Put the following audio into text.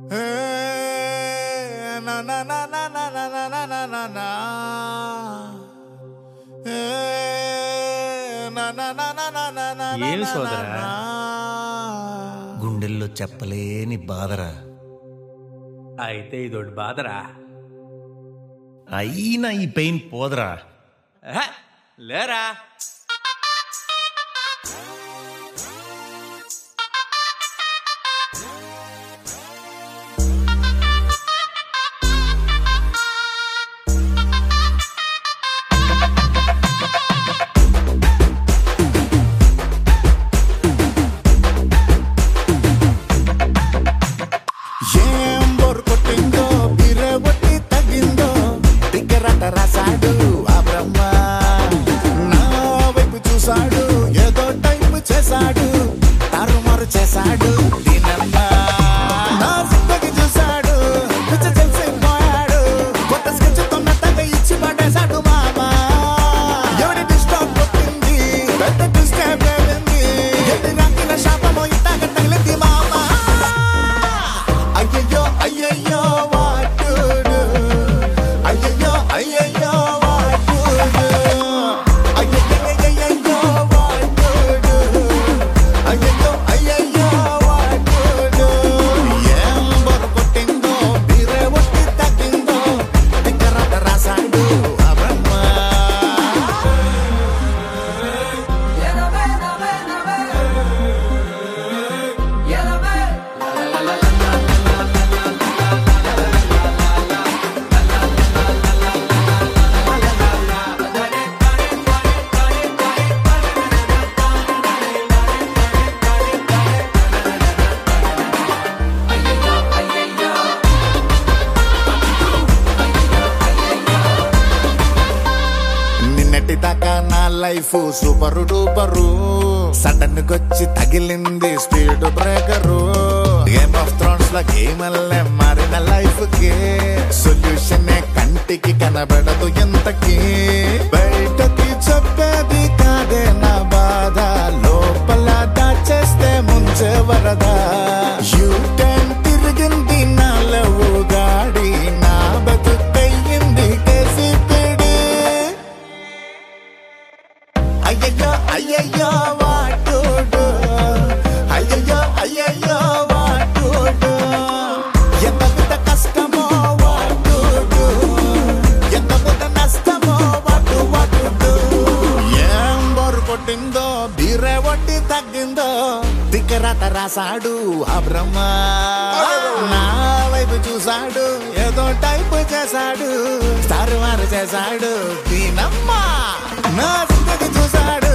నా నా నా నా నా నా నా నా నా నా నా. ఏ, నా నా నా నా నా నా నా నా ఏమి నా సోదరా? నా. గుండెల్లో చెప్పలేని బాధరా అయితే ఇదొకటి బాధరా అయినా ఈ పెయిన్ పోదరా ఆహా, లేరా ఏం బోరు కొట్టిందో బిర్రె ఒట్టి తగ్గిందో టిగ్గరట రాశాడు ఆ బ్రహ్మ నా వైపు చూశాడు ఏదో టైపు చేశాడు తారుమారు చేశాడు దీనమ్మ నా సిద్ధకి చూశాడు పిచ్చ తెలిసిపోయాడు కొత్త స్కెచ్ తొన్నట్టగా ఇచ్చి పడేశాడు మామ ఎవడి డిస్టర్బ్ కొట్టింది పెద్ద డిస్టర్బ్ అయింది ఎన్ని రంగుల శాపమో ఇట్టాగ తగిలింది మామ అయ్యయ్యో అయ్యయ్యో వాటుడు అయ్యయ్యో అయ్యయ్యో వాటుడు అయ్యయ్యయ్యయ్యో వాటుడు అయ్యయ్యో అయ్యయ్యో వాటుడు ఏం బొర కొట్టిందో బీరే ఒట్టి తగ్గిందో టిక్కరట రాశాడు ఆ బ్రహ్మ నిన్నటి దాకా నా లైఫ్ సూపర్ డూపరు సడన్ కొచ్చి తగిలింది speed breaker game of thrones లో గేమ్ మారిన లైఫ్ కి సొల్యూషన్ కంటికి కనబడదు ఎంతకి బయటకి చెప్పేది కాదే నా బాధ లోపల దాచేస్తే ముంచే వరదా యూ టైం తిరిగింది నా లవ్ గాడి నా బతుకయ్యింది కేసి పిడి అయ్యయ్యో అయ్యయ్యో వాటుడు అయ్యయ్యో అయ్యయ్యో వాటుడు ఎంత పెద్ద కష్టమో వాటుడు ఎంత పెద్ద నష్టమో వాటు వాటుడు ఏం బోరు కొట్టిందో బీరే వడ్డీ తగ్గిందో తిక్కరట రాశాడు ఆ బ్రహ్మ నా వైపు చూశాడు ఏదో టైపు చేశాడు స్టార్ మారు చేశాడు దీనమ్మ నా సింగకి చూశాడు